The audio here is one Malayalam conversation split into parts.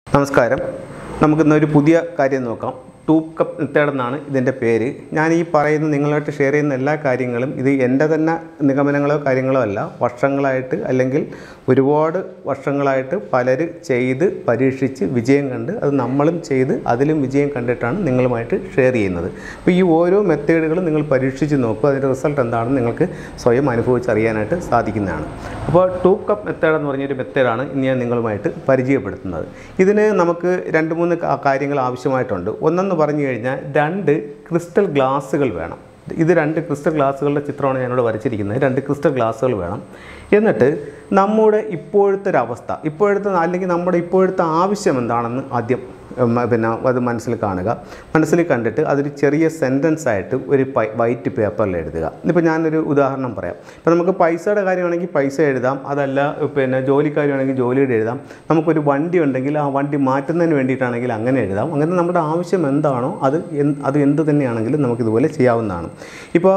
നമസ്കാരം നമുക്കിന്നൊരു പുതിയ കാര്യം നോക്കാം ടൂപ്പ് കപ്പ് മെത്തേഡ് എന്നാണ് ഇതിൻ്റെ പേര് ഞാൻ ഈ പറയുന്ന നിങ്ങളായിട്ട് ഷെയർ ചെയ്യുന്ന എല്ലാ കാര്യങ്ങളും ഇത് എൻ്റെ തന്നെ നിഗമനങ്ങളോ കാര്യങ്ങളോ അല്ല വർഷങ്ങളായിട്ട് അല്ലെങ്കിൽ ഒരുപാട് വർഷങ്ങളായിട്ട് പലർ ചെയ്ത് പരീക്ഷിച്ച് വിജയം കണ്ട് അത് നമ്മളും ചെയ്ത് അതിലും വിജയം കണ്ടിട്ടാണ് നിങ്ങളുമായിട്ട് ഷെയർ ചെയ്യുന്നത് അപ്പോൾ ഈ ഓരോ മെത്തേഡുകളും നിങ്ങൾ പരീക്ഷിച്ച് നോക്കുക അതിൻ്റെ റിസൾട്ട് എന്താണെന്ന് നിങ്ങൾക്ക് സ്വയം അനുഭവിച്ചറിയാനായിട്ട് സാധിക്കുന്നതാണ് അപ്പോൾ ടൂപ്പ് കപ്പ് മെത്തേഡ് എന്ന് പറഞ്ഞൊരു മെത്തേഡാണ് ഇന്ന് ഞാൻ നിങ്ങളുമായിട്ട് പരിചയപ്പെടുത്തുന്നത് ഇതിന് നമുക്ക് രണ്ട് മൂന്ന് കാ- കാര്യങ്ങൾ ആവശ്യമായിട്ടുണ്ട് ഒന്നെന്ന് പറഞ്ഞു കഴിഞ്ഞാൽ രണ്ട് ക്രിസ്റ്റൽ ഗ്ലാസ്സുകൾ വേണം ഇത് രണ്ട് ക്രിസ്റ്റൽ ഗ്ലാസ്സുകളുടെ ചിത്രമാണ് ഞാനിവിടെ വരച്ചിരിക്കുന്നത് രണ്ട് ക്രിസ്റ്റൽ ഗ്ലാസ്സുകൾ വേണം എന്നിട്ട് നമ്മുടെ ഇപ്പോഴത്തെ ഒരു അവസ്ഥ ഇപ്പോഴത്തെ അല്ലെങ്കിൽ നമ്മുടെ ഇപ്പോഴത്തെ ആവശ്യം എന്താണെന്ന് ആദ്യം ഉം, പിന്നെ അത് മനസ്സിൽ കാണുക മനസ്സിൽ കണ്ടിട്ട് അതൊരു ചെറിയ സെൻറ്റൻസ് ആയിട്ട് ഒരു പൈ- വൈറ്റ് പേപ്പറിൽ എഴുതുക ഇപ്പോൾ ഞാനൊരു ഉദാഹരണം പറയാം ഇപ്പോൾ നമുക്ക് പൈസയുടെ കാര്യമാണെങ്കിൽ പൈസ എഴുതാം അതല്ല പിന്നെ ജോലിക്കാര്യമാണെങ്കിൽ ജോലിയുടെ എഴുതാം നമുക്കൊരു വണ്ടി ഉണ്ടെങ്കിൽ ആ വണ്ടി മാറ്റുന്നതിന് വേണ്ടിയിട്ടാണെങ്കിൽ അങ്ങനെ എഴുതാം അങ്ങനെ നമ്മുടെ ആവശ്യം എന്താണോ അത് എന്ത് അത് എന്ത് തന്നെയാണെങ്കിലും നമുക്കിതുപോലെ ചെയ്യാവുന്നതാണ് ഇപ്പോൾ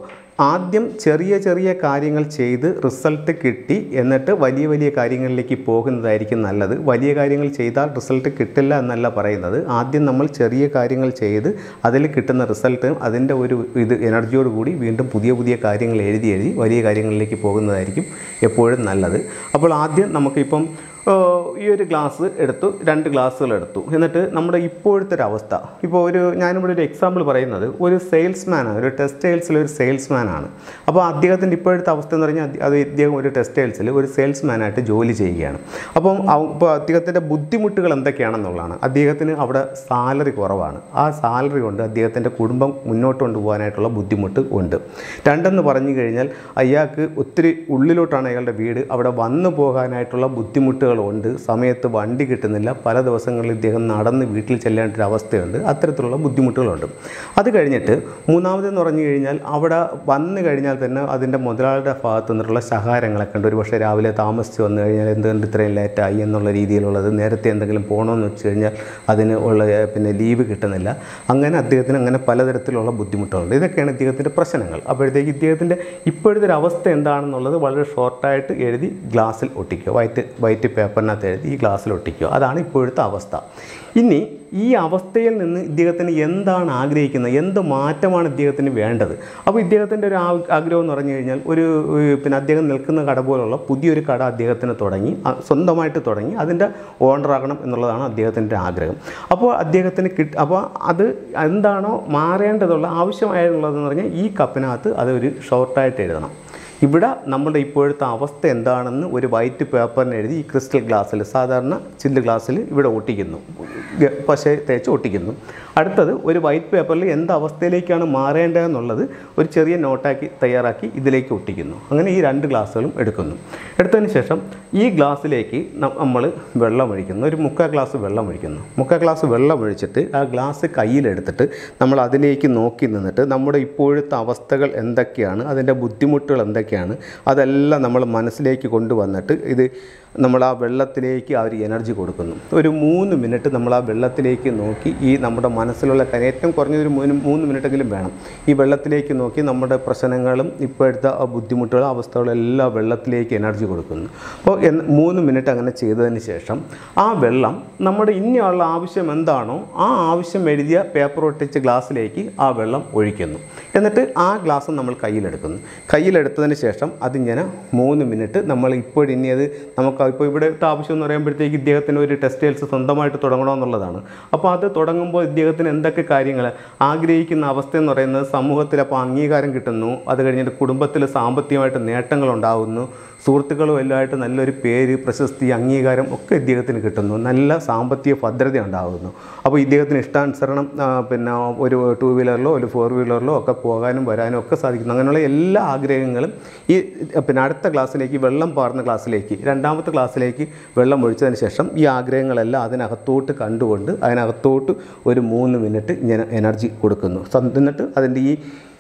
ആദ്യം ചെറിയ ചെറിയ കാര്യങ്ങൾ ചെയ്ത് റിസൾട്ട് കിട്ടി എന്നിട്ട് വലിയ വലിയ കാര്യങ്ങളിലേക്ക് പോകുന്നതായിരിക്കും നല്ലത് വലിയ കാര്യങ്ങൾ ചെയ്താൽ റിസൾട്ട് കിട്ടില്ല എന്നല്ല പറയുന്നത് ആദ്യം നമ്മൾ ചെറിയ കാര്യങ്ങൾ ചെയ്ത് അതിൽ കിട്ടുന്ന റിസൾട്ട് അതിൻ്റെ ഒരു ഇത് എനർജിയോട് കൂടി വീണ്ടും പുതിയ പുതിയ കാര്യങ്ങൾ എഴുതി എഴുതി വലിയ കാര്യങ്ങളിലേക്ക് പോകുന്നതായിരിക്കും എപ്പോഴും നല്ലത് അപ്പോൾ ആദ്യം നമുക്കിപ്പം ഏഹ് ഈ ഒരു ഗ്ലാസ് എടുത്തു രണ്ട് ഗ്ലാസ്സുകൾ എടുത്തു എന്നിട്ട് നമ്മുടെ ഇപ്പോഴത്തെ ഒരു അവസ്ഥ ഇപ്പോൾ ഒരു ഞാനിവിടെ ഒരു എക്സാമ്പിൾ പറയുന്നത് ഒരു സെയിൽസ്മാനാണ് ഒരു ടെക്സ്റ്റൈൽസിലെ ഒരു സെയിൽസ്മാനാണ് അപ്പോൾ അദ്ദേഹത്തിൻ്റെ ഇപ്പോഴത്തെ അവസ്ഥ എന്ന് പറഞ്ഞാൽ അദ്ദേ- അത് ഇദ്ദേഹം ഒരു ടെക്സ്റ്റൈൽസിൽ ഒരു സെയിൽസ്മാനായിട്ട് ജോലി ചെയ്യുകയാണ് അപ്പം അവ- ഇപ്പോൾ അദ്ദേഹത്തിൻ്റെ ബുദ്ധിമുട്ടുകൾ എന്തൊക്കെയാണെന്നുള്ളതാണ് അദ്ദേഹത്തിന് അവിടെ സാലറി കുറവാണ് ആ സാലറി കൊണ്ട് അദ്ദേഹത്തിൻ്റെ കുടുംബം മുന്നോട്ട് കൊണ്ടുപോകാനായിട്ടുള്ള ബുദ്ധിമുട്ട് ഉണ്ട് രണ്ടെന്ന് പറഞ്ഞു കഴിഞ്ഞാൽ അയാൾക്ക് ഒത്തിരി ഉള്ളിലോട്ടാണ് അയാളുടെ വീട് അവിടെ വന്നു പോകാനായിട്ടുള്ള ബുദ്ധിമുട്ടുകളുണ്ട് സമയത്ത് വണ്ടി കിട്ടുന്നില്ല പല ദിവസങ്ങളിൽ ഇദ്ദേഹം നടന്ന് വീട്ടിൽ ചെല്ലേണ്ട ഒരു അവസ്ഥയുണ്ട് അത്തരത്തിലുള്ള ബുദ്ധിമുട്ടുകളുണ്ട് അത് കഴിഞ്ഞിട്ട് മൂന്നാമതെന്ന് പറഞ്ഞു കഴിഞ്ഞാൽ അവിടെ വന്നു കഴിഞ്ഞാൽ തന്നെ അതിൻ്റെ മുതലാളിയുടെ ഭാഗത്തു നിന്നുള്ള സഹാരങ്ങളൊക്കെ ഉണ്ട് ഒരു പക്ഷേ രാവിലെ താമസിച്ച് വന്നു കഴിഞ്ഞാൽ എന്തുകൊണ്ട് ഇത്രയും ലേറ്റായി എന്നുള്ള രീതിയിലുള്ളത് നേരത്തെ എന്തെങ്കിലും പോകണമെന്ന് വെച്ച് കഴിഞ്ഞാൽ അതിന് ഉള്ള ഏഹ്, പിന്നെ ലീവ് കിട്ടുന്നില്ല അങ്ങനെ അദ്ദേഹത്തിന് അങ്ങനെ പലതരത്തിലുള്ള ബുദ്ധിമുട്ടുകളുണ്ട് ഇതൊക്കെയാണ് ഇദ്ദേഹത്തിൻ്റെ പ്രശ്നങ്ങൾ അപ്പോഴത്തേക്ക് ഇദ്ദേഹത്തിൻ്റെ ഇപ്പോഴത്തെ ഒരു അവസ്ഥ എന്താണെന്നുള്ളത് വളരെ ഷോർട്ടായിട്ട് എഴുതി ഗ്ലാസ്സിൽ ഒട്ടിക്കുക വൈറ്റ് വൈറ്റ് പേപ്പറിനകത്ത് എഴുതി ഈ ഗ്ലാസ്സിൽ ഒട്ടിക്കുക അതാണ് ഇപ്പോഴത്തെ അവസ്ഥ ഇനി ഈ അവസ്ഥയിൽ നിന്ന് ഇദ്ദേഹത്തിന് എന്താണ് ആഗ്രഹിക്കുന്നത് എന്ത് മാറ്റമാണ് ഇദ്ദേഹത്തിന് വേണ്ടത് അപ്പോൾ ഇദ്ദേഹത്തിൻ്റെ ഒരു ആ- ആഗ്രഹം എന്ന് പറഞ്ഞു കഴിഞ്ഞാൽ ഒരു ഏഹ്, പിന്നെ അദ്ദേഹം നിൽക്കുന്ന കട പോലുള്ള പുതിയൊരു കട അദ്ദേഹത്തിന് തുടങ്ങി അ- സ്വന്തമായിട്ട് തുടങ്ങി അതിൻ്റെ ഓണറാകണം എന്നുള്ളതാണ് അദ്ദേഹത്തിൻ്റെ ആഗ്രഹം അപ്പോൾ അദ്ദേഹത്തിന് കിട്ട അപ്പോൾ അത് എന്താണോ മാറേണ്ടതുള്ള ആവശ്യമായുള്ളതെന്ന് പറഞ്ഞാൽ ഈ കപ്പിനകത്ത് അത് ഒരു ഷോർട്ടായിട്ട് എഴുതണം ഇവിടെ നമ്മുടെ ഇപ്പോഴത്തെ അവസ്ഥ എന്താണെന്ന് ഒരു വൈറ്റ് പേപ്പറിന് എഴുതി ഈ ക്രിസ്റ്റൽ ഗ്ലാസ്സിൽ സാധാരണ ചില്ല് ഗ്ലാസ്സിൽ ഇവിടെ ഒട്ടിക്കുന്നു ഗ- പശ തേച്ച് ഒട്ടിക്കുന്നു അടുത്തത് ഒരു വൈറ്റ് പേപ്പറിൽ എന്ത് അവസ്ഥയിലേക്കാണ് മാറേണ്ടതെന്നുള്ളത് ഒരു ചെറിയ നോട്ടാക്കി തയ്യാറാക്കി ഇതിലേക്ക് ഒട്ടിക്കുന്നു അങ്ങനെ ഈ രണ്ട് ഗ്ലാസ്സുകളും എടുക്കുന്നു എടുത്തതിന് ശേഷം ഈ ഗ്ലാസ്സിലേക്ക് നമ്മൾ വെള്ളം ഒഴിക്കുന്നു ഒരു മുക്കാൽ ഗ്ലാസ് വെള്ളം ഒഴിക്കുന്നു മുക്കാൽ ഗ്ലാസ് വെള്ളം ഒഴിച്ചിട്ട് ആ ഗ്ലാസ് കയ്യിലെടുത്തിട്ട് നമ്മൾ അതിലേക്ക് നോക്കി നിന്നിട്ട് നമ്മുടെ ഇപ്പോഴത്തെ അവസ്ഥകൾ എന്തൊക്കെയാണ് അതിൻ്റെ ബുദ്ധിമുട്ടുകൾ എന്തൊക്കെയാണ് അതെല്ലാം നമ്മൾ മനസ്സിലേക്ക് കൊണ്ടുവന്നിട്ട് ഇത് നമ്മൾ ആ വെള്ളത്തിലേക്ക് ആ ഒരു എനർജി കൊടുക്കുന്നു ഒരു മൂന്ന് മിനിറ്റ് നമ്മൾ ആ വെള്ളത്തിലേക്ക് നോക്കി ഈ നമ്മുടെ മനസ്സിലുള്ള കാര്യം ഏറ്റവും കുറഞ്ഞൊരു മൂന്ന് മൂന്ന് മിനിറ്റെങ്കിലും വേണം ഈ വെള്ളത്തിലേക്ക് നോക്കി നമ്മുടെ പ്രശ്നങ്ങളും ഇപ്പോഴത്തെ ആ ബുദ്ധിമുട്ടുകളും അവസ്ഥകളും എല്ലാം വെള്ളത്തിലേക്ക് എനർജി കൊടുക്കുന്നു അപ്പോൾ എന്ന് മൂന്ന് മിനിറ്റ് അങ്ങനെ ചെയ്തതിന് ശേഷം ആ വെള്ളം നമ്മുടെ ഇനിയുള്ള ആവശ്യം എന്താണോ ആ ആവശ്യം എഴുതിയ പേപ്പർ ഒട്ടിച്ച ഗ്ലാസ്സിലേക്ക് ആ വെള്ളം ഒഴിക്കുന്നു എന്നിട്ട് ആ ഗ്ലാസ് നമ്മൾ കയ്യിലെടുക്കുന്നു കയ്യിലെടുത്തതിന് ശേഷം അതിങ്ങനെ മൂന്ന് മിനിറ്റ് നമ്മൾ ഇപ്പോഴിനി അത് നമുക്ക് ഇപ്പോൾ ഇവിടുത്തെ ആവശ്യം എന്ന് പറയുമ്പോഴത്തേക്ക് ഇദ്ദേഹത്തിന് ഒരു ടെക്സ്റ്റൈൽസ് സ്വന്തമായിട്ട് തുടങ്ങണമെന്നുള്ളതാണ് അപ്പോൾ അത് തുടങ്ങുമ്പോൾ ഇദ്ദേഹത്തിന് എന്തൊക്കെ കാര്യങ്ങൾ ആഗ്രഹിക്കുന്ന അവസ്ഥ എന്ന് പറയുന്നത് സമൂഹത്തിൽ അപ്പോൾ അംഗീകാരം കിട്ടുന്നു അത് കഴിഞ്ഞിട്ട് കുടുംബത്തിൽ സാമ്പത്തികമായിട്ട് നേട്ടങ്ങൾ ഉണ്ടാകുന്നു സുഹൃത്തുക്കളും എല്ലാമായിട്ട് നല്ലൊരു പേര് പ്രശസ്തി അംഗീകാരം ഒക്കെ ഇദ്ദേഹത്തിന് കിട്ടുന്നു നല്ല സാമ്പത്തിക ഭദ്രത ഉണ്ടാകുന്നു അപ്പോൾ ഇദ്ദേഹത്തിന് ഇഷ്ടാനുസരണം ആ, പിന്നെ ഒരു ടൂ വീലറിലോ ഒരു ഫോർ വീലറിലോ ഒക്കെ പോകാനും വരാനും ഒക്കെ സാധിക്കുന്നു അങ്ങനെയുള്ള എല്ലാ ആഗ്രഹങ്ങളും ഈ പിന്നെ അടുത്ത ക്ലാസ്സിലേക്ക് വെള്ളം പാർന്ന ക്ലാസ്സിലേക്ക് രണ്ടാമത്തെ ക്ലാസ്സിലേക്ക് വെള്ളം ഒഴിച്ചതിന് ശേഷം ഈ ആഗ്രഹങ്ങളെല്ലാം അതിനകത്തോട്ട് കണ്ടുകൊണ്ട് അതിനകത്തോട്ട് ഒരു മൂന്ന് മിനിറ്റ് ഇങ്ങനെ എനർജി കൊടുക്കുന്നു സ്വ- എന്നിട്ട് അതിൻ്റെ ഈ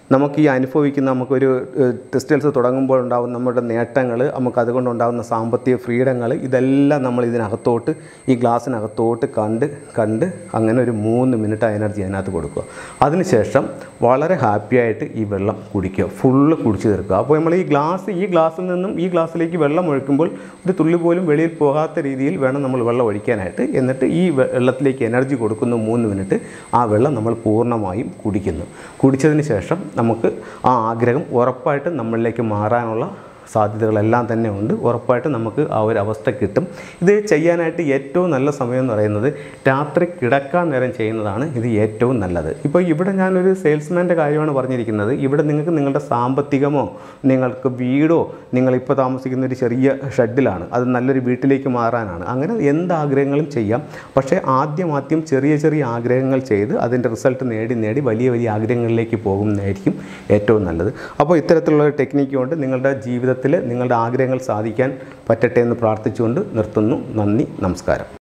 നമുക്ക് ഈ അനുഭവിക്കുന്ന നമുക്കൊരു ടെക്സ്റ്റൈൽസ് തുടങ്ങുമ്പോൾ ഉണ്ടാകുന്ന നമ്മുടെ നേട്ടങ്ങൾ നമുക്ക് അതുകൊണ്ടുണ്ടാകുന്ന സാമ്പത്തിക ഫ്രീഡങ്ങൾ ഇതെല്ലാം നമ്മൾ ഇതിനകത്തോട്ട് ഈ ഗ്ലാസ്സിനകത്തോട്ട് കണ്ട് കണ്ട് അങ്ങനെ ഒരു മൂന്ന് മിനിറ്റ് എനർജി അതിനകത്ത് കൊടുക്കുക അതിനുശേഷം വളരെ ഹാപ്പി ആയിട്ട് ഈ വെള്ളം കുടിക്കുക ഫുള്ള് കുടിച്ച് തീർക്കുക അപ്പോൾ നമ്മൾ ഈ ഗ്ലാസ് ഈ ഗ്ലാസ്സിൽ നിന്നും ഈ ഗ്ലാസ്സിലേക്ക് വെള്ളം ഒഴിക്കുമ്പോൾ ഒരു തുള്ളി പോലും വെളിയിൽ പോകാത്ത രീതിയിൽ വേണം നമ്മൾ വെള്ളം ഒഴിക്കാനായിട്ട് എന്നിട്ട് ഈ വെ- വെള്ളത്തിലേക്ക് എനർജി കൊടുക്കുന്നു മൂന്ന് മിനിറ്റ് ആ വെള്ളം നമ്മൾ പൂർണ്ണമായും കുടിക്കുന്നു കുടിച്ചതിന് ശേഷം നമുക്ക് ആ ആഗ്രഹം ഉറപ്പായിട്ടും നമ്മളിലേക്ക് മാറാനുള്ള സാധ്യതകളെല്ലാം തന്നെ ഉണ്ട് ഉറപ്പായിട്ടും നമുക്ക് ആ ഒരു അവസ്ഥ കിട്ടും ഇത് ചെയ്യാനായിട്ട് ഏറ്റവും നല്ല സമയം എന്ന് പറയുന്നത് രാത്രി കിടക്കാൻ നേരം ചെയ്യുന്നതാണ് ഇത് ഏറ്റവും നല്ലത് ഇപ്പോൾ ഇവിടെ ഞാനൊരു സെയിൽസ്മാൻ്റെ കാര്യമാണ് പറഞ്ഞിരിക്കുന്നത് ഇവിടെ നിങ്ങൾക്ക് നിങ്ങളുടെ സാമ്പത്തികമോ നിങ്ങൾക്ക് വീടോ നിങ്ങളിപ്പോൾ താമസിക്കുന്ന ഒരു ചെറിയ ഷെഡിലാണ് അത് നല്ലൊരു വീട്ടിലേക്ക് മാറാനാണ് അങ്ങനെ എന്ത് ആഗ്രഹങ്ങളും ചെയ്യാം പക്ഷേ ആദ്യം ആദ്യം ചെറിയ ചെറിയ ആഗ്രഹങ്ങൾ ചെയ്ത് അതിൻ്റെ റിസൾട്ട് നേടി നേടി വലിയ വലിയ ആഗ്രഹങ്ങളിലേക്ക് പോകുന്നതായിരിക്കും ഏറ്റവും നല്ലത് അപ്പോൾ ഇത്തരത്തിലുള്ള ഒരു ടെക്നിക്ക് കൊണ്ട് നിങ്ങളുടെ ജീവിതത്തിൽ നിങ്ങളുടെ ആഗ്രഹങ്ങൾ സാധിക്കാൻ പറ്റട്ടെ എന്ന് പ്രാർത്ഥിച്ചുകൊണ്ട് നിർത്തുന്നു നന്ദി നമസ്കാരം